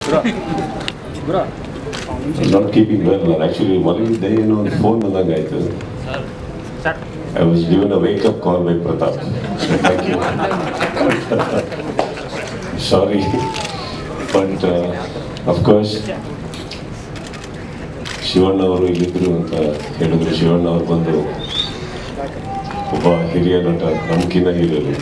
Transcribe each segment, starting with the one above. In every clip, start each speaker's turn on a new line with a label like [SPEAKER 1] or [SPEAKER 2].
[SPEAKER 1] Not keeping well actually ಮಲಗಿದ್ದೆ ಏನೋ ಒಂದು ಫೋನ್ ಬಂದಂಗೆ ಆಯ್ತು I was given a wake up call by Pratap thank you sorry but of course Shivanna ಅವರು ಇಲ್ಲಿದ್ರು ಅಂತ ಹೇಳಿದ್ರು ಶಿವಣ್ಣ ಅವರು ಬಂದು ಒಬ್ಬ ಹಿರಿಯ ನಟ ನಮ್ಕಿನ್ನ ಹಿರಿಯರು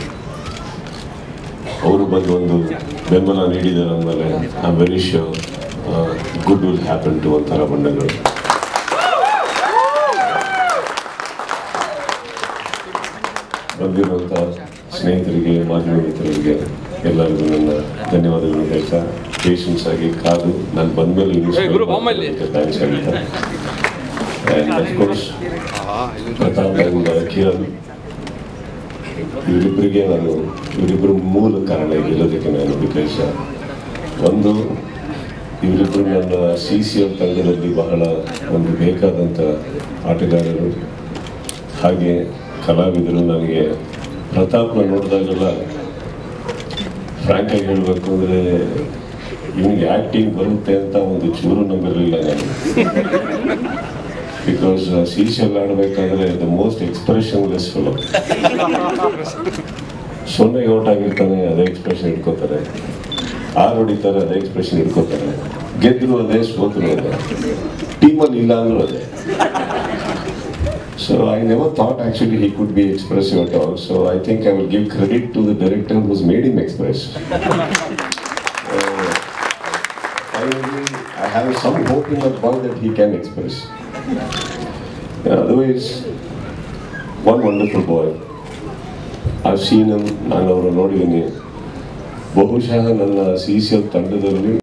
[SPEAKER 1] ಅವರು ಬಂದು ಒಂದು ಬೆಂಬಲ ನೀಡಿದ್ದಾರೆ ಅಂದಮೇಲೆ I very sure good will happen to ಒಂಥರ ಬಣ್ಣಗಳು ಬಂದಿರುವಂಥ ಸ್ನೇಹಿತರಿಗೆ ಮಾಧ್ಯಮ ಮಿತ್ರರಿಗೆ ಎಲ್ಲರಿಗೂ ನನ್ನ ಧನ್ಯವಾದಗಳು ಹೇಳ್ತಾ ಪೇಷನ್ಸ್ ಆಗಿ ಕಾದು ನಾನು ಬಂದ್ಮೇಲೆ ಥ್ಯಾಂಕ್ಸ್ ಹೇಳ್ತಾ and of course Pratap and Kiran ಇವರಿಬ್ಬರಿಗೆ ನಾನು ಇವರಿಬ್ಬರು ಮೂಲ ಕಾರಣ ಗೆಲ್ಲೋದಕ್ಕೆ ನಾನು ಬಿಕಾಸ್ ಒಂದು ಇವರಿಬ್ಬರು ನನ್ನ ಸಿ ಸಿ ಎಲ್ ತಂಡದಲ್ಲಿ ಬಹಳ ಒಂದು ಬೇಕಾದಂಥ ಆಟಗಾರರು ಹಾಗೆ ಕಲಾವಿದರು ನನಗೆ ಪ್ರತಾಪ್ನ ನೋಡಿದಾಗೆಲ್ಲ ಫ್ರ್ಯಾಂಕಾಗಿ ಹೇಳಬೇಕು ಅಂದರೆ ಇವನಿಗೆ ಆ್ಯಕ್ಟಿಂಗ್ ಬರುತ್ತೆ ಅಂತ ಒಂದು ಚೂರು ನಂಬಿರಲಿಲ್ಲ ನಾನು ಬಿಕಾಸ್ ಸಿ ಸಿ ಎಲ್ ಆಡಬೇಕಾದ್ರೆ ದ ಮೋಸ್ಟ್ ಎಕ್ಸ್ಪ್ರೆಷನ್ಲೆಸ್ ಫಿಲಮ್ ಸೊನ್ನೆಗೆ ಔಟ್ ಆಗಿರ್ತಾನೆ ಅದೇ ಎಕ್ಸ್ಪ್ರೆಷನ್ ಇಟ್ಕೋತಾರೆ ಆರು ಹೊಡಿತಾರೆ ಅದೇ ಎಕ್ಸ್ಪ್ರೆಷನ್ ಇಟ್ಕೋತಾರೆ ಗೆದ್ರು ಅದೇ ಸೋತರು ಅದೇ ಟೀಮಲ್ಲಿ ಇಲ್ಲ ಅಂದ್ರೂ ಅದೇ so I never thought actually he could be expressive at all so I think I will give credit to the director whose made him express I have some hope in that boy that he can express. Yeah, otherwise, one wonderful boy. I've seen him, ನಾನು ಅವರು ನೋಡಿದ್ದೀನಿ ಬಹುಶಃ ನನ್ನ C C L ತಂಡದಲ್ಲಿ